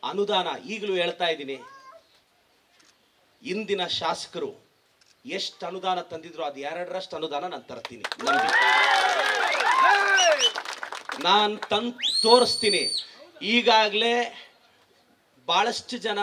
ಅನುದಾನ ಈಗಲೂ ಹೇಳ್ತಾ ಇದ್ದೀನಿ ಇಂದಿನ ಶಾಸಕರು ಎಷ್ಟು ಅನುದಾನ ತಂದಿದ್ರು ಅದು ಎರಡರಷ್ಟು ಅನುದಾನ ನಾನು ತರ್ತೀನಿ ನಂಬಿ ನಾನು ತಂದು ತೋರಿಸ್ತೀನಿ ಈಗಾಗಲೇ ಭಾಳಷ್ಟು ಜನ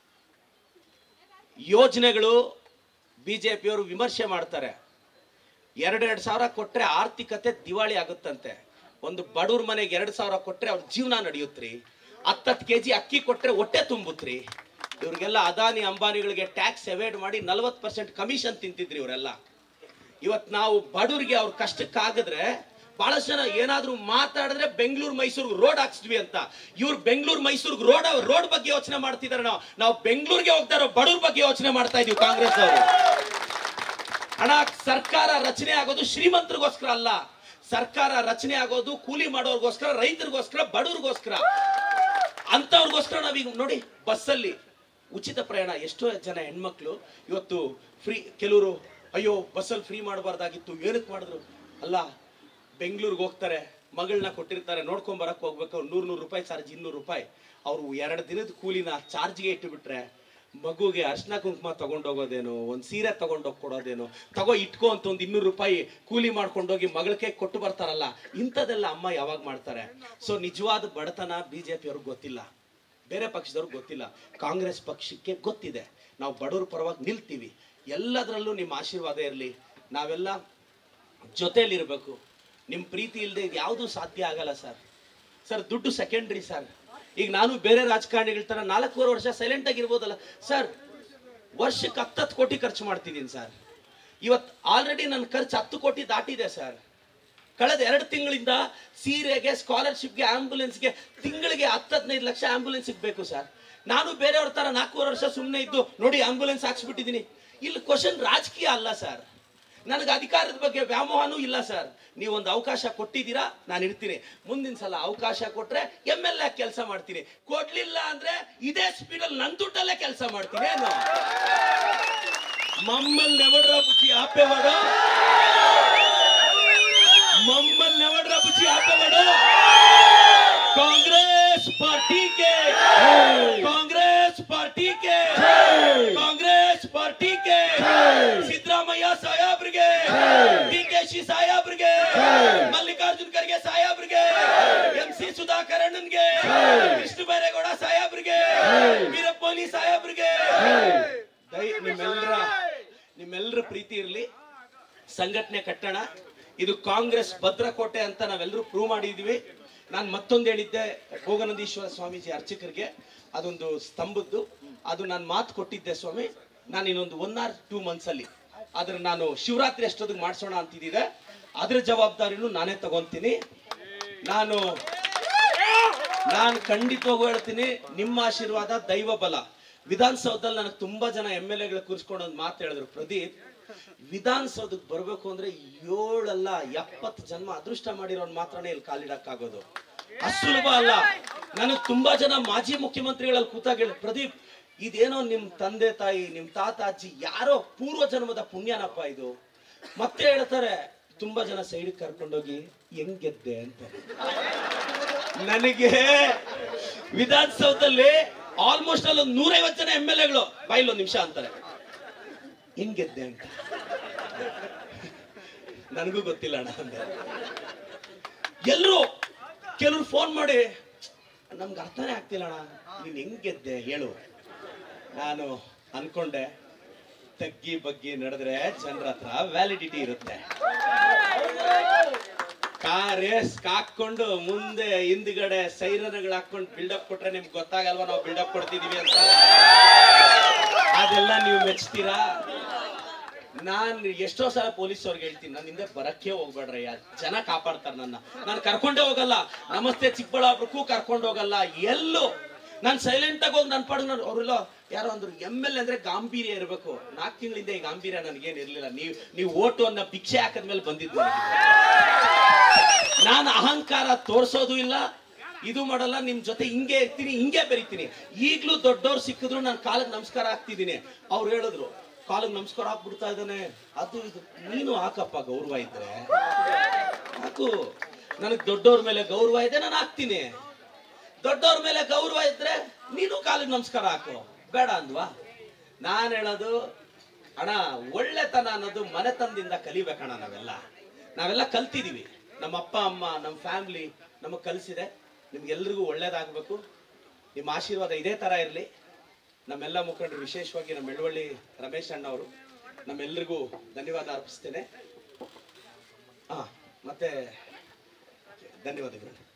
ಯೋಜನೆಗಳು ಬಿ ಜೆ ಪಿಯವರು ವಿಮರ್ಶೆ ಮಾಡ್ತಾರೆ ಎರಡೆರಡು ಸಾವಿರ ಕೊಟ್ಟರೆ ಆರ್ಥಿಕತೆ ದಿವಾಳಿ ಆಗುತ್ತಂತೆ ಒಂದು ಬಡವ್ರ ಮನೆಗೆ ಎರಡು ಸಾವಿರ ಕೊಟ್ಟರೆ ಅವ್ರ ಜೀವನ ನಡೆಯುತ್ರಿ ಹತ್ತತ್ತು ಕೆ ಜಿ ಅಕ್ಕಿ ಕೊಟ್ಟರೆ ಹೊಟ್ಟೆ ತುಂಬುತ್ರಿ ಇವ್ರಿಗೆಲ್ಲ ಅದಾನಿ ಅಂಬಾನಿಗಳಿಗೆ ಟ್ಯಾಕ್ಸ್ ಎವೇಡ್ ಮಾಡಿ ನಲ್ವತ್ತು ಪರ್ಸೆಂಟ್ ಕಮಿಷನ್ ತಿಂತಿದ್ರಿ ಇವರೆಲ್ಲ ಇವತ್ತು ನಾವು ಬಡವ್ರಿಗೆ ಅವ್ರ ಕಷ್ಟಕ್ಕಾಗಿದ್ರೆ ಬಹಳಷ್ಟು ಜನ ಏನಾದ್ರೂ ಮಾತಾಡಿದ್ರೆ ಬೆಂಗಳೂರು ಮೈಸೂರಿಗೆ ರೋಡ್ ಹಾಕ್ಸಿದ್ವಿ ಅಂತ ಇವ್ರು ಬೆಂಗಳೂರು ಮೈಸೂರಿಗೆ ರೋಡ್ ರೋಡ್ ಬಗ್ಗೆ ಯೋಚನೆ ಮಾಡ್ತಿದ್ದಾರೆ ನಾವು ನಾವು ಬೆಂಗಳೂರಿಗೆ ಹೋಗ್ತಾ ಇರೋ ಬಡವ್ರ ಬಗ್ಗೆ ಯೋಚನೆ ಮಾಡ್ತಾ ಇದೀವಿ ಕಾಂಗ್ರೆಸ್ ಅವರು ಹಣ ಸರ್ಕಾರ ರಚನೆ ಆಗೋದು ಶ್ರೀಮಂತರಿಗೋಸ್ಕರ ಅಲ್ಲ ಸರ್ಕಾರ ರಚನೆ ಆಗೋದು ಕೂಲಿ ಮಾಡೋರ್ಗೋಸ್ಕರ ರೈತರಿಗೋಸ್ಕರ ಬಡವ್ರಿಗೋಸ್ಕರ ಅಂತವ್ರಿಗೋಸ್ಕರ ನಾವೀಗ ನೋಡಿ ಬಸ್ಸಲ್ಲಿ ಉಚಿತ ಪ್ರಯಾಣ ಎಷ್ಟೋ ಜನ ಹೆಣ್ಮಕ್ಳು ಇವತ್ತು ಫ್ರೀ ಕೆಲವರು ಅಯ್ಯೋ ಬಸ್ಸಲ್ಲಿ ಫ್ರೀ ಮಾಡಬಾರ್ದಾಗಿತ್ತು ಏನಕ್ಕೆ ಮಾಡಿದ್ರು ಅಲ್ಲ ಬೆಂಗಳೂರಿಗೆ ಹೋಗ್ತಾರೆ ಮಗಳನ್ನ ಕೊಟ್ಟಿರ್ತಾರೆ ನೋಡ್ಕೊಂಡ್ ಬರಕ್ ಹೋಗ್ಬೇಕು ಅವ್ರು ನೂರು ನೂರು ರೂಪಾಯಿ ಚಾರ್ಜ್ ಇನ್ನೂರು ರೂಪಾಯಿ ಅವರು ಎರಡು ದಿನದ ಕೂಲಿನ ಚಾರ್ಜ್ಗೆ ಇಟ್ಟುಬಿಟ್ರೆ ಮಗುಗೆ ಅರ್ಶನ ಕುಂಕುಮ ತಗೊಂಡೋಗೋದೇನೋ ಒಂದು ಸೀರೆ ತಗೊಂಡೋಗಿ ಕೊಡೋದೇನೋ ತಗೋ ಇಟ್ಕೋ ಅಂತ ಒಂದು ಇನ್ನೂರು ರೂಪಾಯಿ ಕೂಲಿ ಮಾಡ್ಕೊಂಡೋಗಿ ಮಗಳಿಗೆ ಕೊಟ್ಟು ಬರ್ತಾರಲ್ಲ ಇಂಥದ್ದೆಲ್ಲ ಅಮ್ಮ ಯಾವಾಗ ಮಾಡ್ತಾರೆ ಸೊ ನಿಜವಾದ ಬಡತನ ಬಿ ಜೆ ಅವ್ರಿಗೆ ಗೊತ್ತಿಲ್ಲ ಬೇರೆ ಪಕ್ಷದವ್ರಿಗೆ ಗೊತ್ತಿಲ್ಲ ಕಾಂಗ್ರೆಸ್ ಪಕ್ಷಕ್ಕೆ ಗೊತ್ತಿದೆ ನಾವು ಬಡವ್ರ ಪರವಾಗಿ ನಿಲ್ತೀವಿ ಎಲ್ಲದರಲ್ಲೂ ನಿಮ್ಮ ಆಶೀರ್ವಾದ ಇರಲಿ ನಾವೆಲ್ಲ ಜೊತೆಯಲ್ಲಿರಬೇಕು ನಿಮ್ಮ ಪ್ರೀತಿ ಇಲ್ಲದೆ ಇದು ಯಾವುದೂ ಸಾಧ್ಯ ಆಗಲ್ಲ ಸರ್ ಸರ್ ದುಡ್ಡು ಸೆಕೆಂಡ್ರಿ ಸರ್ ಈಗ ನಾನು ಬೇರೆ ರಾಜಕಾರಣಿಗಳ ಥರ ನಾಲ್ಕೂವರೆ ವರ್ಷ ಸೈಲೆಂಟ್ ಆಗಿರ್ಬೋದಲ್ಲ ಸರ್ ವರ್ಷಕ್ಕೆ ಹತ್ತತ್ತು ಕೋಟಿ ಖರ್ಚು ಮಾಡ್ತಿದ್ದೀನಿ ಸರ್ ಇವತ್ತು ಆಲ್ರೆಡಿ ನನ್ನ ಖರ್ಚು ಹತ್ತು ಕೋಟಿ ದಾಟಿದೆ ಸರ್ ಕಳೆದ ಎರಡು ತಿಂಗಳಿಂದ ಸೀರೆಗೆ ಸ್ಕಾಲರ್ಶಿಪ್ಗೆ ಆಂಬುಲೆನ್ಸ್ಗೆ ತಿಂಗಳಿಗೆ ಹತ್ತು ಹದಿನೈದು ಲಕ್ಷ ಆಂಬುಲೆನ್ಸ್ ಬೇಕು ಸರ್ ನಾನು ಬೇರೆಯವ್ರ ತರ ನಾಲ್ಕೂವರೆ ವರ್ಷ ಸುಮ್ಮನೆ ಇದ್ದು ನೋಡಿ ಆಂಬುಲೆನ್ಸ್ ಹಾಕ್ಸ್ಬಿಟ್ಟಿದ್ದೀನಿ ಇಲ್ಲಿ ಕ್ವಶನ್ ರಾಜಕೀಯ ಅಲ್ಲ ಸರ್ ನನಗೆ ಅಧಿಕಾರದ ಬಗ್ಗೆ ವ್ಯಾಮೋಹನೂ ಇಲ್ಲ ಸರ್ ನೀವು ಒಂದು ಅವಕಾಶ ಕೊಟ್ಟಿದ್ದೀರಾ ನಾನು ಇರ್ತೀನಿ ಮುಂದಿನ ಸಲ ಅವಕಾಶ ಕೊಟ್ರೆ ಎಮ್ ಎಲ್ ಎ ಕೆಲಸ ಮಾಡ್ತೀನಿ ಕೊಡ್ಲಿಲ್ಲ ಅಂದ್ರೆ ಇದೇ ಸ್ಪೀಡಲ್ಲಿ ನನ್ನ ದುಡ್ಡಲ್ಲೇ ಕೆಲಸ ಮಾಡ್ತೀನಿ ಏನು ಮಮ್ಮಲ್ ನೆವಡ್ರ ಬುಚ್ಚಿ ಆಪೇವಾಡು मम्मल नेवडरा बुची आपेवाडो कांग्रेस पार्टी के कांग्रेस पार्टी के कांग्रेस पार्टी के ಸಿದ್ದರಾಮಯ್ಯ ಸಾಹೇಬ್ರಿಗೆ ಡಿ ಕೆ ಶಿ ಸಾಹೇಬ್ರಿಗೆ ಮಲ್ಲಿಕಾರ್ಜುನ್ ಖರ್ಗೆ ಸಾಹೇಬ್ರಿಗೆ ಎಂ ಸಿ ಸುಧಾಕರ್ ಅಣ್ಣನ್ಗೆ ಕೃಷ್ಣ ಬೈರೇಗೌಡ ಸಾಹೇಬ್ರಿಗೆ ವೀರಪ್ಪಮೊಯ್ಲಿ ಸಾಹೇಬ್ರಿಗೆ ದಯ ನಿಮ್ಮೆಲ್ಲರ ನಿಮ್ಮೆಲ್ಲರ ಪ್ರೀತಿ ಇರಲಿ ಸಂಘಟನೆ ಕಟ್ಟೋಣ ಇದು ಕಾಂಗ್ರೆಸ್ ಭದ್ರಕೋಟೆ ಅಂತ ನಾವೆಲ್ಲರೂ ಪ್ರೂವ್ ಮಾಡಿದ್ವಿ ನಾನು ಮತ್ತೊಂದು ಹೇಳಿದ್ದೆ ಭೋಗನಂದೀಶ್ವರ ಸ್ವಾಮೀಜಿ ಅರ್ಚಕರಿಗೆ ಅದೊಂದು ಸ್ತಂಭದ್ದು ಅದು ನಾನು ಮಾತು ಕೊಟ್ಟಿದ್ದೆ ಸ್ವಾಮಿ ನಾನು ಇನ್ನೊಂದು ಒನ್ ಆರ್ ಟೂ ಮಂತ್ಸ್ ಅಲ್ಲಿ ಅದ್ರ ನಾನು ಶಿವರಾತ್ರಿ ಅಷ್ಟೊತ್ತಿಗೆ ಮಾಡಿಸೋಣ ಅಂತಿದ್ದೆ ಅದ್ರ ಜವಾಬ್ದಾರಿನೂ ನಾನೇ ತಗೊಂತೀನಿ ನಾನು ನಾನು ಖಂಡಿತವಾಗೂ ಹೇಳ್ತೀನಿ ನಿಮ್ಮ ಆಶೀರ್ವಾದ ದೈವ ಬಲ ವಿಧಾನಸೌಧದಲ್ಲಿ ನನಗೆ ತುಂಬಾ ಜನ ಎಮ್ ಎಲ್ ಎಗಳು ಕೂರಿಸ್ಕೊಂಡು ಒಂದು ಮಾತು ಹೇಳಿದ್ರು ಪ್ರದೀಪ್ ವಿಧಾನಸೌಧಕ್ಕೆ ಬರಬೇಕು ಅಂದ್ರೆ ಏಳಲ್ಲ ಎಪ್ಪತ್ತು ಜನ್ಮ ಅದೃಷ್ಟ ಮಾಡಿರೋನ್ ಮಾತ್ರನೇ ಇಲ್ಲಿ ಕಾಲಿಡಕ್ಕಾಗೋದು ಅಷ್ಟು ಸುಲಭ ಅಲ್ಲ ನನಗೆ ತುಂಬಾ ಜನ ಮಾಜಿ ಮುಖ್ಯಮಂತ್ರಿಗಳಲ್ಲಿ ಕೂತಾಗ ಹೇಳಿ ಪ್ರದೀಪ್ ಇದೇನೋ ನಿಮ್ ತಂದೆ ತಾಯಿ ನಿಮ್ ತಾತ ಅಜ್ಜಿ ಯಾರೋ ಪೂರ್ವ ಜನ್ಮದ ಪುಣ್ಯನಪ್ಪ ಇದು ಮತ್ತೆ ಹೇಳ್ತಾರೆ ತುಂಬಾ ಜನ ಸೈಡ್ ಕರ್ಕೊಂಡೋಗಿ ಹೆಂಗ್ ಗೆದ್ದೆ ಅಂತ ನನಗೆ ವಿಧಾನಸೌಧದಲ್ಲಿ ಆಲ್ಮೋಸ್ಟ್ ಅಲ್ಲಿ ಒಂದು ನೂರೈವತ್ತು ಜನ ಎಮ್ ಎಲ್ ಎಗಳು ಬಾಯಿಲ್ ಒಂದು ನಿಮಿಷ ಅಂತಾರೆ ಹೆಂಗ್ ಗೆದ್ದೆ ಅಂತ ನನಗೂ ಗೊತ್ತಿಲ್ಲ ಅಣ್ಣ ಅಂದೆ ಎಲ್ರು ಕೆಲವ್ರು ಫೋನ್ ಮಾಡಿ ನಮ್ಗೆ ಅರ್ಥನೇ ಆಗ್ತಿಲ್ಲ ಅಣ್ಣ ನೀನ್ ಹೆಂಗ್ ಗೆದ್ದೆ ಹೇಳು ನಾನು ಅನ್ಕೊಂಡೆ ತಗ್ಗಿ ಬಗ್ಗಿ ನಡೆದ್ರೆ ಜನರ ಹತ್ರ ವ್ಯಾಲಿಡಿಟಿ ಇರುತ್ತೆ ಕಾರೇಸ್ ಹಾಕೊಂಡು ಮುಂದೆ ಹಿಂದ್ಗಡೆ ಸೈರನ್ಗಳು ಹಾಕೊಂಡು ಬಿಲ್ಡಪ್ ಕೊಟ್ರೆ ನಿಮ್ಗೆ ಗೊತ್ತಾಗಲ್ವಾ ನಾವು ಬಿಲ್ಡಪ್ ಕೊಡ್ತಿದೀವಿ ಅಂತ ಅದೆಲ್ಲ ನೀವು ಮೆಚ್ತೀರಾ ನಾನ್ ಎಷ್ಟೋ ಸಲ ಪೊಲೀಸ್ ಅವ್ರಿಗೆ ಹೇಳ್ತೀನಿ ನನ್ನ ಹಿಂದೆ ಬರಕ್ಕೆ ಹೋಗ್ಬೇಡ್ರಯ್ಯ ಜನ ಕಾಪಾಡ್ತಾರೆ ನನ್ನ ನಾನು ಕರ್ಕೊಂಡೇ ಹೋಗಲ್ಲ ನಮಸ್ತೆ ಚಿಕ್ಕಬಳ್ಳಾಪುರಕ್ಕೂ ಕರ್ಕೊಂಡು ಹೋಗಲ್ಲ ಎಲ್ಲೂ ನಾನು ಸೈಲೆಂಟ್ ಆಗಿ ಹೋಗಿ ನನ್ನ ಪಾಡಿಗೆ ನಾನು ಅವರೆಲ್ಲ ಯಾರೋ ಅಂದ್ರು ಎಮ್ ಎಲ್ ಅಂದ್ರೆ ಗಾಂಭೀರ್ಯ ಇರಬೇಕು ನಾಲ್ಕು ತಿಂಗಳಿಂದ ಈ ಗಾಂಭೀರ್ಯ ನನಗೇನು ಇರ್ಲಿಲ್ಲ ನೀವು ನೀವು ಓಟು ಅನ್ನ ಭಿಕ್ಷೆ ಹಾಕದ್ಮೇಲೆ ಬಂದಿದ್ದು ನಾನು ಅಹಂಕಾರ ತೋರ್ಸೋದು ಇಲ್ಲ ಇದು ಮಾಡಲ್ಲ ನಿಮ್ ಜೊತೆ ಹಿಂಗೆ ಇರ್ತೀನಿ ಹಿಂಗೆ ಬೆರಿತೀನಿ ಈಗ್ಲೂ ದೊಡ್ಡವ್ರು ಸಿಕ್ಕಿದ್ರು ನಾನು ಕಾಲಕ್ಕೆ ನಮಸ್ಕಾರ ಹಾಕ್ತಿದ್ದೀನಿ ಅವ್ರು ಹೇಳಿದ್ರು ಕಾಲಕ್ಕೆ ನಮಸ್ಕಾರ ಹಾಕ್ಬಿಡ್ತಾ ಇದ್ದಾನೆ ಅದು ಇದು ನೀನು ಹಾಕಪ್ಪ ಗೌರವ ಇದ್ರೆ ಹಾಕು ನನಗ್ ದೊಡ್ಡವ್ರ ಮೇಲೆ ಗೌರವ ಇದೆ ನಾನು ಹಾಕ್ತೀನಿ ದೊಡ್ಡವ್ರ ಮೇಲೆ ಗೌರವ ಇದ್ರೆ ನೀನು ಕಾಲಿಗೆ ನಮಸ್ಕಾರ ಹಾಕು ಬೇಡ ಅಂದ್ವಾ ನಾನು ಹೇಳೋದು ಅಣ್ಣ ಒಳ್ಳೆತನ ಅನ್ನೋದು ಮನೆತನದಿಂದ ಕಲಿಬೇಕಣ್ಣ ನಾವೆಲ್ಲ ನಾವೆಲ್ಲ ಕಲ್ತಿದೀವಿ ನಮ್ಮ ಅಪ್ಪ ಅಮ್ಮ ನಮ್ಮ ಫ್ಯಾಮಿಲಿ ನಮಗೆ ಕಲಿಸಿದೆ ನಿಮ್ಗೆಲ್ರಿಗೂ ಒಳ್ಳೇದಾಗಬೇಕು ನಿಮ್ಮ ಆಶೀರ್ವಾದ ಇದೇ ಥರ ಇರಲಿ ನಮ್ಮೆಲ್ಲ ಮುಖಂಡರು ವಿಶೇಷವಾಗಿ ನಮ್ಮ ಎಳವಳ್ಳಿ ರಮೇಶ್ ಅಣ್ಣ ಅವರು ನಮ್ಮೆಲ್ರಿಗೂ ಧನ್ಯವಾದ ಅರ್ಪಿಸ್ತೇನೆ ಹಾ ಮತ್ತೆ ಧನ್ಯವಾದಗಳು